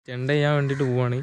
ചെണ്ട ചെയ്യാൻ വേണ്ടിയിട്ട് പോവാണ്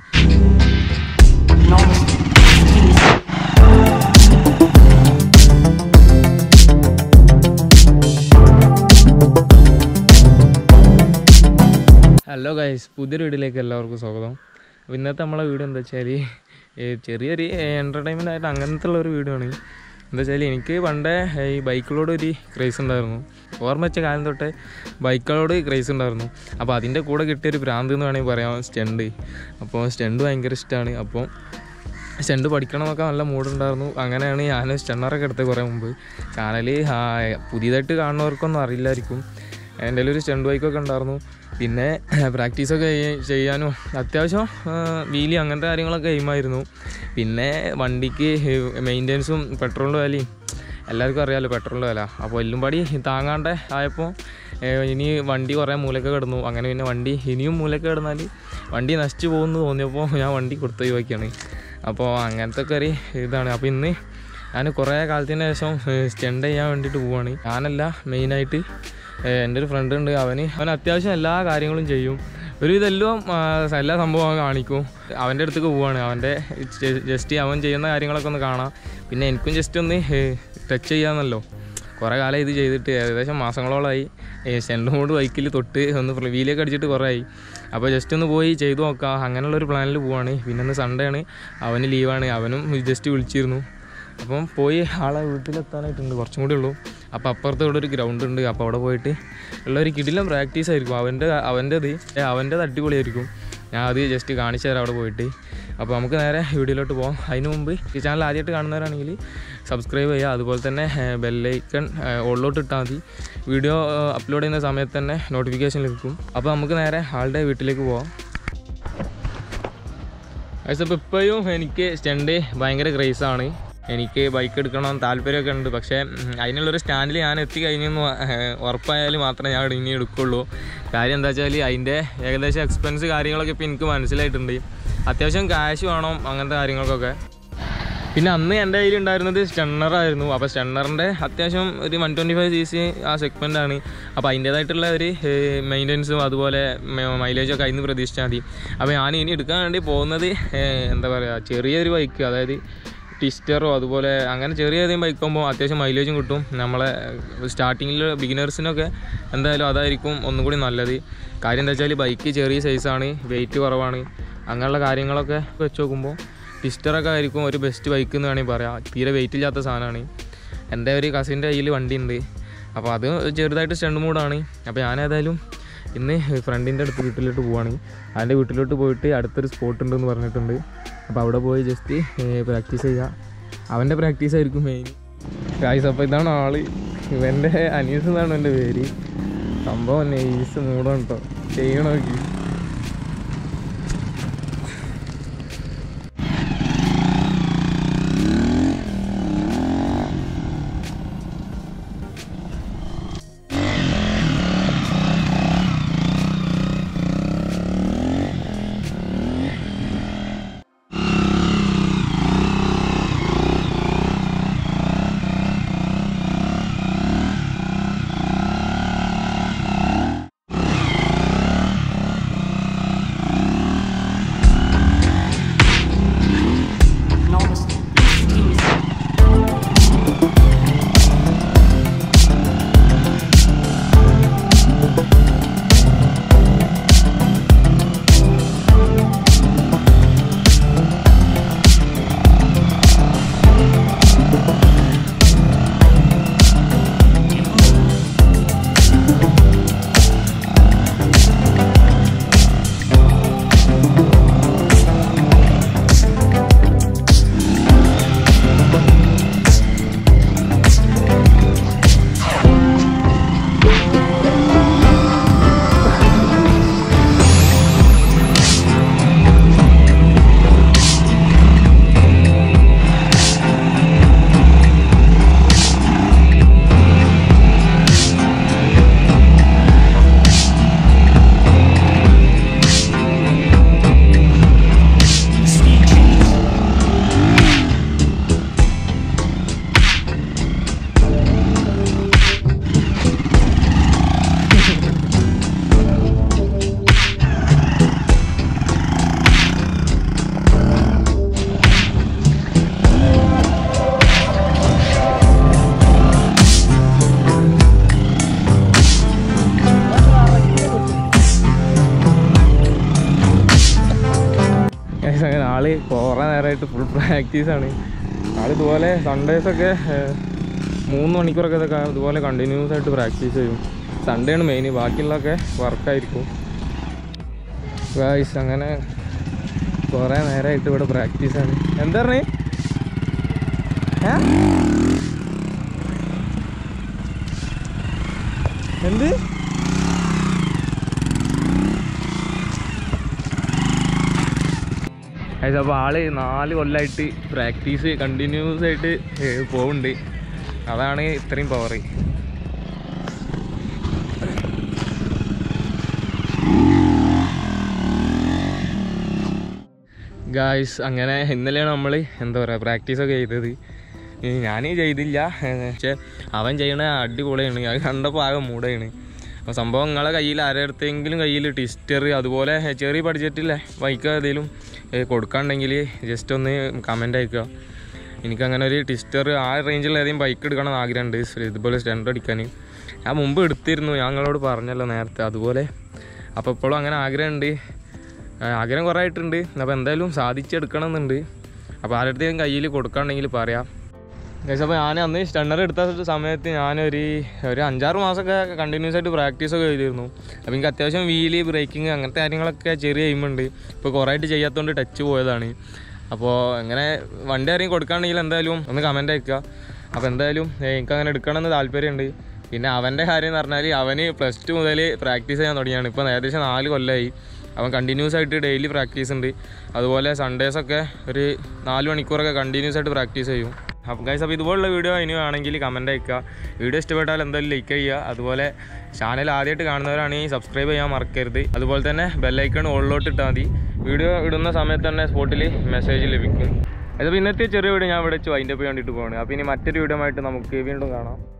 ഹലോ ഗൈസ് പുതിയൊരു വീഡിയോയിലേക്ക് എല്ലാവർക്കും സ്വാഗതം അപ്പോൾ ഇന്നത്തെ നമ്മളെ വീഡിയോ എന്താ വെച്ചാൽ ചെറിയൊരു എൻ്റർടൈൻമെൻ്റ് ആയിട്ട് അങ്ങനത്തെ ഉള്ള ഒരു വീഡിയോ ആണ് എന്താ വെച്ചാൽ എനിക്ക് പണ്ടേ ഈ ബൈക്കുകളോട് ഒരു ക്രേസ് ഉണ്ടായിരുന്നു ഓർമ്മ വെച്ച കാലം തൊട്ടേ ബൈക്കുകളോട് ക്രേസ് ഉണ്ടായിരുന്നു അപ്പോൾ അതിൻ്റെ കൂടെ കിട്ടിയൊരു ഭ്രാന്ത് എന്ന് വേണമെങ്കിൽ പറയാം സ്റ്റണ്ട് അപ്പോൾ സ്റ്റണ്ട് ഭയങ്കര ഇഷ്ടമാണ് അപ്പോൾ സ്റ്റണ്ട് പഠിക്കണമെന്നൊക്കെ നല്ല മൂഡുണ്ടായിരുന്നു അങ്ങനെയാണ് ഞാൻ സ്റ്റണ്ണറൊക്കെ എടുത്തത് കുറേ മുമ്പ് ചാനൽ പുതിയതായിട്ട് കാണുന്നവർക്കൊന്നും അറിയില്ലായിരിക്കും എൻ്റെ ഒരു സ്റ്റണ്ട് ബൈക്കൊക്കെ ഉണ്ടായിരുന്നു പിന്നെ പ്രാക്ടീസൊക്കെ ചെയ്യ- ചെയ്യാനും അത്യാവശ്യം വീലി അങ്ങനത്തെ കാര്യങ്ങളൊക്കെ ചെയ്യുമായിരുന്നു പിന്നെ വണ്ടിക്ക് മെയിൻ്റെനൻസും പെട്രോളിൻ്റെ വിലയും എല്ലാവർക്കും അറിയാമല്ലോ പെട്രോളിൻ്റെ വില അപ്പോൾ എല്ലും പടി താങ്ങാണ്ട് ആയപ്പോൾ ഏഹ്, ഇനി വണ്ടി കുറേ മൂലക്ക് കിടന്നു അങ്ങനെ പിന്നെ വണ്ടി ഇനിയും മൂലക്ക് കിടന്നാൽ വണ്ടി നശിച്ചു പോകുമെന്ന് തോന്നിയപ്പോൾ ഞാൻ വണ്ടി കൊടുത്ത് ഒഴിവാക്കിയാണ് അപ്പോൾ അങ്ങനത്തെ ഒക്കെ ഒരു ഇതാണ് അപ്പോൾ ഇന്ന് ഞാൻ കുറേ കാലത്തിന് ശേഷം സ്റ്റണ്ട് ചെയ്യാൻ വേണ്ടിയിട്ട് പോവാണ് ഞാനല്ല മെയിനായിട്ട് എൻ്റെ ഒരു ഫ്രണ്ട് ഉണ്ട് അവന് അവൻ അത്യാവശ്യം എല്ലാ കാര്യങ്ങളും ചെയ്യും ഒരു ഇതെല്ലാം എല്ലാ സംഭവം അവൻ കാണിക്കും അവൻ്റെ അടുത്തേക്ക് പോവാണ് അവൻ്റെ ജസ്റ്റ് അവൻ ചെയ്യുന്ന കാര്യങ്ങളൊക്കെ ഒന്ന് കാണാം പിന്നെ എനിക്കും ജസ്റ്റ് ഒന്ന് ടച്ച് ചെയ്യാമെന്നല്ലോ കുറേ കാലം ഇത് ചെയ്തിട്ട് ഏകദേശം മാസങ്ങളോളമായി സെൻഡ് മോഡ് ബൈക്കിൽ തൊട്ട് ഒന്ന് വീലൊക്കെ അടിച്ചിട്ട് കുറേ ആയി അപ്പോൾ ജസ്റ്റ് ഒന്ന് പോയി ചെയ്തു നോക്കാം അങ്ങനെയുള്ളൊരു പ്ലാനിൽ പോവാണ് പിന്നെ ഒന്ന് സൺഡേ ആണ് അവന് ലീവാണ് അവനും ജസ്റ്റ് വിളിച്ചിരുന്നു അപ്പം പോയി ആളെ വീട്ടിലെത്താനായിട്ടുണ്ട് കുറച്ചും കൂടി ഉള്ളൂ അപ്പോൾ അപ്പുറത്ത് ഇവിടെ ഒരു ഗ്രൗണ്ട് ഉണ്ട് അപ്പോൾ അവിടെ പോയിട്ട് ഉള്ള ഒരു കിടിലം പ്രാക്ടീസ് ആയിരിക്കും അവൻ്റെ അവൻ്റെത് അവൻ്റെത് അടിപൊളിയായിരിക്കും ഞാൻ അത് ജസ്റ്റ് കാണിച്ചു തരാം അവിടെ പോയിട്ട് അപ്പോൾ നമുക്ക് നേരെ വീഡിയോയിലോട്ട് പോകാം അതിന് മുമ്പ് ഈ ചാനൽ ആദ്യമായിട്ട് കാണുന്നവരാണെങ്കിൽ സബ്സ്ക്രൈബ് ചെയ്യുക അതുപോലെ തന്നെ ബെല്ലൈക്കൺ ഓളിലോട്ട് ഇട്ടാൽ മതി വീഡിയോ അപ്ലോഡ് ചെയ്യുന്ന സമയത്ത് തന്നെ നോട്ടിഫിക്കേഷൻ ലഭിക്കും അപ്പോൾ നമുക്ക് നേരെ ആളുടെ വീട്ടിലേക്ക് പോവാം അപ്പോൾ ഇപ്പോഴും എനിക്ക് സ്റ്റണ്ട് ഭയങ്കര ക്രേസാണ് എനിക്ക് ബൈക്ക് എടുക്കണം താല്പര്യമൊക്കെ ഉണ്ട് പക്ഷേ ഉം, അതിനുള്ളൊരു സ്റ്റാൻഡിൽ ഞാൻ എത്തി കഴിഞ്ഞെന്ന് ഉറപ്പായാൽ മാത്രമേ ഞാൻ ഇനി എടുക്കുള്ളൂ കാര്യം എന്താ വെച്ചാൽ അതിൻ്റെ ഏകദേശം എക്സ്പെൻസ് കാര്യങ്ങളൊക്കെ ഇപ്പോൾ എനിക്ക് മനസ്സിലായിട്ടുണ്ട് അത്യാവശ്യം ക്യാഷ് വേണം അങ്ങനത്തെ കാര്യങ്ങൾക്കൊക്കെ പിന്നെ അന്ന് എൻ്റെ കയ്യിൽ ഉണ്ടായിരുന്നത് സ്റ്റണ്ണറായിരുന്നു അപ്പോൾ സ്റ്റണ്ണറിൻ്റെ അത്യാവശ്യം ഒരു one twenty five C C ആ സെഗ്മെൻ്റാണ് അപ്പോൾ അതിൻ്റേതായിട്ടുള്ള ഒരു മെയിൻ്റനൻസും അതുപോലെ മൈലേജൊക്കെ അതിന് പ്രതീക്ഷിച്ചാൽ മതി അപ്പോൾ ഞാൻ ഇനി എടുക്കാൻ വേണ്ടി പോകുന്നത് ഏഹ്, എന്താ പറയുക ചെറിയൊരു ബൈക്ക് അതായത് ടിസ്റ്ററോ അതുപോലെ അങ്ങനെ ചെറിയ ഏതെങ്കിലും ബൈക്ക് ആകുമ്പോൾ അത്യാവശ്യം മൈലേജും കിട്ടും നമ്മളെ സ്റ്റാർട്ടിങ്ങിൽ ബിഗിനേഴ്സിനൊക്കെ എന്തായാലും അതായിരിക്കും ഒന്നും കൂടി നല്ലത് കാര്യം എന്താ വെച്ചാൽ ബൈക്ക് ചെറിയ സൈസാണ് വെയിറ്റ് കുറവാണ് അങ്ങനെയുള്ള കാര്യങ്ങളൊക്കെ വെച്ച് നോക്കുമ്പോൾ ടിസ്റ്ററൊക്കെ ആയിരിക്കും ഒരു ബെസ്റ്റ് ബൈക്ക് എന്ന് വേണമെങ്കിൽ പറയാം തീരെ വെയിറ്റ് ഇല്ലാത്ത സാധനമാണ് എൻ്റെ ഒരു കസിൻ്റെ കയ്യിൽ വണ്ടി ഉണ്ട് അപ്പോൾ അത് ചെറുതായിട്ട് സ്റ്റണ്ട് മൂഡാണ് അപ്പോൾ ഞാൻ ഏതായാലും ഇന്ന് ഫ്രണ്ടിൻ്റെ അടുത്ത് വീട്ടിലോട്ട് പോവാണ് അതിൻ്റെ വീട്ടിലോട്ട് പോയിട്ട് അടുത്തൊരു സ്പോട്ട് ഉണ്ടെന്ന് പറഞ്ഞിട്ടുണ്ട് അപ്പോൾ അവിടെ പോയി ജസ്റ്റ് പ്രാക്ടീസ് ചെയ്യുക അവൻ്റെ പ്രാക്ടീസ് ആയിരിക്കും മെയിൻ ഗായ്സ് അപ്പോൾ ഇതാണ് ആള് ഇവൻ്റെ അനീസ് എന്നാണ് എൻ്റെ പേര് സംഭവം നെയ്സ് മൂടാണ് കേട്ടോ ചെയ്യണമൊക്കെ ഗൈസ് അങ്ങനെ ആള് കുറേ നേരമായിട്ട് ഫുൾ പ്രാക്ടീസാണ് ആൾ ഇതുപോലെ സൺഡേസൊക്കെ മൂന്ന് മണിക്കൂറൊക്കെ ഇതൊക്കെ ഇതുപോലെ കണ്ടിന്യൂസ് ആയിട്ട് പ്രാക്ടീസ് ചെയ്യും സൺഡേ ആണ് മെയിൻ ബാക്കിയുള്ളതൊക്കെ വർക്കായിരിക്കും ഗൈസ് അങ്ങനെ കുറേ നേരമായിട്ട് ഇവിടെ പ്രാക്ടീസാണ് എന്താ പറഞ്ഞേ ഏ? എന്ത് അപ്പോൾ ആള് നാല് കൊല്ലമായിട്ട് പ്രാക്ടീസ് കണ്ടിന്യൂസ് ആയിട്ട് ഏ, പോകുന്നുണ്ട് അതാണ് ഇത്രയും പവർ ഗായ്സ് അങ്ങനെ ഇന്നലെയാണ് നമ്മൾ എന്താ പറയുക പ്രാക്ടീസൊക്കെ ചെയ്തത് ഞാൻ ചെയ്തില്ല പക്ഷേ അവൻ ചെയ്യണ അടിപൊളിയാണ് അത് കണ്ടപ്പോൾ ആകെ മൂടാണ് അപ്പോൾ സംഭവം നിങ്ങളെ കയ്യിൽ ആരെടുത്തെങ്കിലും കയ്യിൽ ടിസ്റ്റർ അതുപോലെ ചെറിയ ബഡ്ജറ്റിലെ ബൈക്ക് ഏതെങ്കിലും കൊടുക്കാണ്ടെങ്കിൽ ജസ്റ്റ് ഒന്ന് കമൻ്റ് അയക്കുക എനിക്കങ്ങനെ ഒരു ടിസ്റ്റർ ആ റേഞ്ചിൽ ഏതെങ്കിലും ബൈക്ക് എടുക്കണം എന്ന് ആഗ്രഹമുണ്ട് ഇതുപോലെ സ്റ്റണ്ട് അടിക്കാൻ ഞാൻ മുമ്പ് എടുത്തിരുന്നു ഞാൻ നിങ്ങളോട് പറഞ്ഞല്ലോ നേരത്തെ അതുപോലെ അപ്പോൾ ഇപ്പോഴും അങ്ങനെ ആഗ്രഹമുണ്ട് ആ, ആഗ്രഹം കുറേ ആയിട്ടുണ്ട് അപ്പോൾ എന്തായാലും സാധിച്ചെടുക്കണം എന്നുണ്ട് അപ്പോൾ ആരുടെയും കയ്യിൽ കൊടുക്കാണ്ടെങ്കിൽ പറയാം ഗൈസ് അപ്പോൾ ഞാൻ അന്ന് സ്റ്റണ്ണർ എടുത്ത സമയത്ത് ഞാനൊരു ഒരു അഞ്ചാറ് മാസമൊക്കെ കണ്ടിന്യൂസ് ആയിട്ട് പ്രാക്ടീസൊക്കെ ചെയ്തിരുന്നു അപ്പോൾ എനിക്ക് അത്യാവശ്യം വീല് ബ്രേക്കിങ് അങ്ങനത്തെ കാര്യങ്ങളൊക്കെ ചെറിയ എയിമുണ്ട് ഇപ്പോൾ കുറേ ആയിട്ട് ചെയ്യാത്തതുകൊണ്ട് ടച്ച് പോയതാണ് അപ്പോൾ അങ്ങനെ വണ്ടി ആരെയും കൊടുക്കുകയാണെങ്കിൽ എന്തായാലും ഒന്ന് കമൻ്റ് അയക്കുക അപ്പോൾ എന്തായാലും ഏ, എനിക്ക് അങ്ങനെ എടുക്കണമെന്ന് താല്പര്യമുണ്ട് പിന്നെ അവൻ്റെ കാര്യം എന്ന് പറഞ്ഞാൽ അവന് പ്ലസ് ടു മുതൽ പ്രാക്ടീസ് ചെയ്യാൻ തുടങ്ങിയാണ് ഇപ്പോൾ ഏകദേശം നാല് കൊല്ലമായി അവൻ കണ്ടിന്യൂസ് ആയിട്ട് ഡെയിലി പ്രാക്ടീസ് ഉണ്ട് അതുപോലെ സൺഡേസൊക്കെ ഒരു നാല് മണിക്കൂറൊക്കെ കണ്ടിന്യൂസ് ആയിട്ട് പ്രാക്ടീസ് ചെയ്യും അപ്പം ഗൈസ് അപ്പോൾ ഇതുപോലുള്ള വീഡിയോ ഇനി വേണമെങ്കിൽ കമൻറ്റ് അയക്കുക വീഡിയോ ഇഷ്ടപ്പെട്ടാൽ എന്തായാലും ലൈക്ക് ചെയ്യുക അതുപോലെ ചാനൽ ആദ്യമായിട്ട് കാണുന്നവരാണെങ്കിൽ സബ്സ്ക്രൈബ് ചെയ്യാൻ മറക്കരുത് അതുപോലെ തന്നെ ബെല്ലൈക്കൺ ഓളിലോട്ട് ഇട്ടാൽ മതി വീഡിയോ ഇടുന്ന സമയത്ത് തന്നെ സ്പോട്ടിൽ മെസ്സേജ് ലഭിക്കും അതിപ്പോൾ ഇന്നത്തെ ചെറിയ വീഡിയോ ഞാൻ ഇവിടെ വെച്ച് വൈൻഡപ്പ് വേണ്ടിയിട്ട് പോകണം അപ്പോൾ ഇനി മറ്റൊരു വീഡിയോ ആയിട്ട് നമുക്ക് വീണ്ടും കാണാം